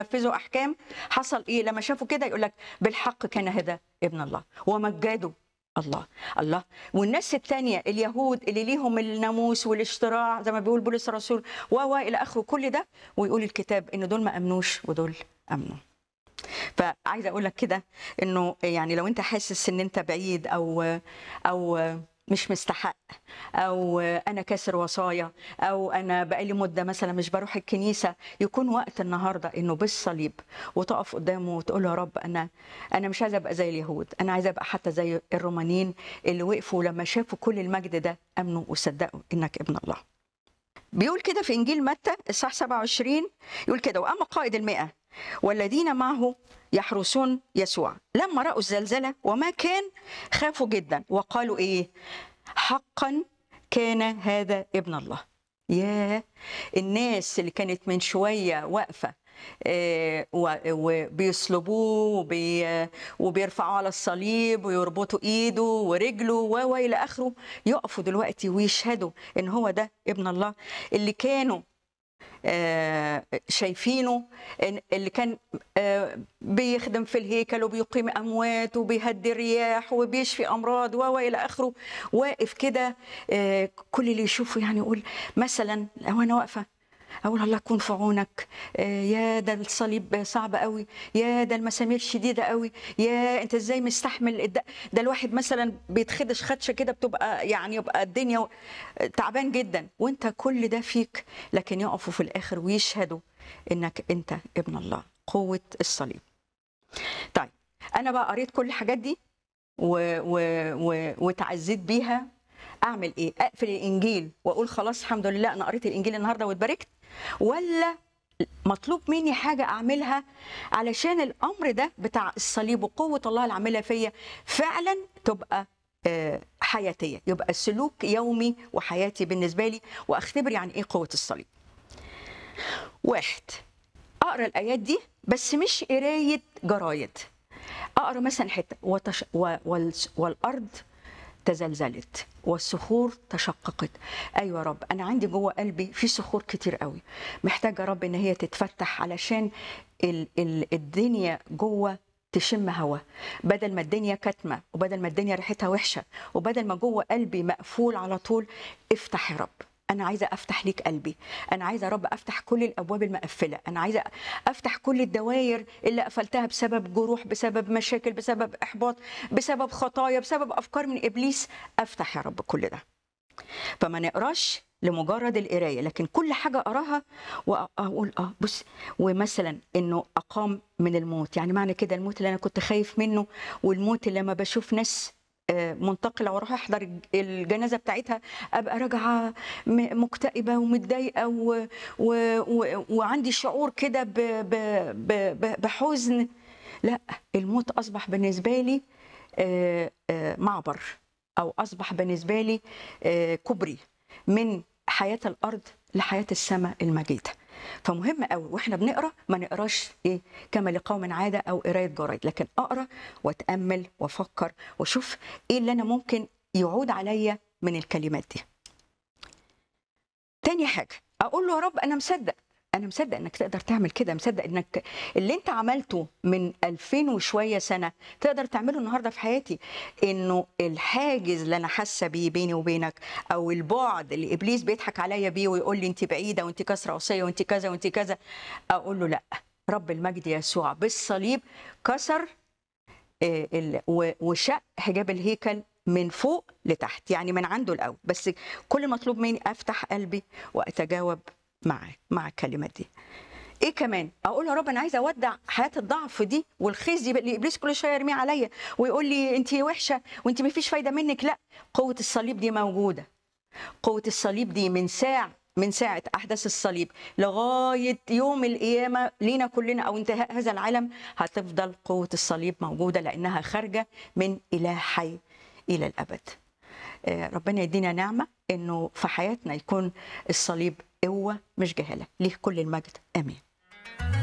نفذوا احكام حصل ايه لما شافوا كده يقول لك بالحق كان هذا ابن الله ومجدوا الله الله والناس التانية اليهود اللي ليهم الناموس والاشتراع زي ما بيقول بولس الرسول و و الى اخره كل ده ويقول الكتاب ان دول ما امنوش ودول امنوا فعايزه اقول لك كده انه يعني لو انت حاسس ان انت بعيد او او مش مستحق او انا كاسر وصايا او انا بقالي مده مثلا مش بروح الكنيسه يكون وقت النهارده انه بالصليب وتقف قدامه وتقول له يا رب انا انا مش عايزه ابقى زي اليهود انا عايزه ابقى حتى زي الرومانيين اللي وقفوا لما شافوا كل المجد ده امنوا وصدقوا انك ابن الله بيقول كده في انجيل متى اصحاح 27 يقول كده واما قائد المئة والذين معه يحرسون يسوع لما راوا الزلزله وما كان خافوا جدا وقالوا ايه حقا كان هذا ابن الله يا الناس اللي كانت من شويه واقفه آه، و- وبيصلبوه وبي- وبيرفعوه على الصليب ويربطوا ايده ورجله و و الى اخره يقفوا دلوقتي ويشهدوا ان هو ده ابن الله اللي كانوا آه، شايفينه إن- اللي كان آه، بيخدم في الهيكل وبيقيم اموات وبيهدي الرياح وبيشفي امراض و و الى اخره واقف كده آه، كل اللي يشوفه يعني يقول مثلا لو انا واقفه اقول الله يكون في عونك آه، يا ده الصليب صعب قوي يا ده المسامير شديده قوي يا انت ازاي مستحمل الد- ده الواحد مثلا بيتخدش خدشه كده بتبقى يعني يبقى الدنيا و- تعبان جدا وانت كل ده فيك لكن يقفوا في الاخر ويشهدوا انك انت ابن الله قوه الصليب طيب انا بقى قريت كل الحاجات دي و... و... و... وتعزيت بيها اعمل ايه اقفل الانجيل واقول خلاص الحمد لله انا قريت الانجيل النهارده واتباركت ولا مطلوب مني حاجه اعملها علشان الامر ده بتاع الصليب وقوه الله اللي عاملها فيا فعلا تبقى آه، حياتيه يبقى سلوك يومي وحياتي بالنسبه لي واختبر يعني ايه قوه الصليب واحد اقرا الايات دي بس مش قرايه جرايد اقرا مثلا حته وتش... و... وال... والارض تزلزلت والصخور تشققت ايوه يا رب انا عندي جوه قلبي في صخور كتير قوي محتاجه يا رب ان هي تتفتح علشان ال... ال... الدنيا جوه تشم هوا بدل ما الدنيا كتمه وبدل ما الدنيا ريحتها وحشه وبدل ما جوه قلبي مقفول على طول افتح يا رب انا عايزه افتح ليك قلبي انا عايزه يا رب افتح كل الابواب المقفله انا عايزه افتح كل الدواير اللي قفلتها بسبب جروح بسبب مشاكل بسبب احباط بسبب خطايا بسبب افكار من ابليس افتح يا رب كل ده فما نقراش لمجرد القرايه لكن كل حاجه اقراها واقول اه بص ومثلا انه اقام من الموت يعني معنى كده الموت اللي انا كنت خايف منه والموت اللي لما بشوف ناس آه، منتقله واروح احضر الجنازه بتاعتها ابقى راجعه م- مكتئبه ومتضايقه و... و... و... وعندي شعور كده ب... ب... ب... ب... بحزن لا الموت اصبح بالنسبه لي آه، آه، معبر او اصبح بالنسبه لي آه، كوبري من حياه الارض لحياه السماء المجيده فمهم قوي واحنا بنقرا ما نقراش ايه كما لقوم عاده او قرايه جرايد لكن اقرا واتامل وافكر واشوف ايه اللي انا ممكن يعود عليا من الكلمات دي تاني حاجه اقول له يا رب انا مصدق انا مصدق انك تقدر تعمل كده مصدق انك اللي انت عملته من 2000 وشويه سنه تقدر تعمله النهارده في حياتي انه الحاجز اللي انا حاسه بيه بيني وبينك او البعد اللي ابليس بيضحك عليا بيه ويقول لي انت بعيده وانت كسره وصيه وانت كذا وانت كذا اقول له لا رب المجد يسوع بالصليب كسر آه، ال- و- وشق حجاب الهيكل من فوق لتحت يعني من عنده الاول بس كل مطلوب مني افتح قلبي واتجاوب معاه مع الكلمات دي ايه كمان اقول يا رب انا عايزه اودع حياه الضعف دي والخزي اللي ابليس كل شويه يرميه عليا ويقول لي انت وحشه وانت ما فيش فايده منك لا قوه الصليب دي موجوده قوه الصليب دي من ساعه من ساعة أحداث الصليب لغاية يوم القيامة لينا كلنا أو انتهاء هذا العالم هتفضل قوة الصليب موجودة لأنها خارجة من إله حي إلى الأبد آه، ربنا يدينا نعمة إنه في حياتنا يكون الصليب قوة مش جهالة ليه كل المجد آمين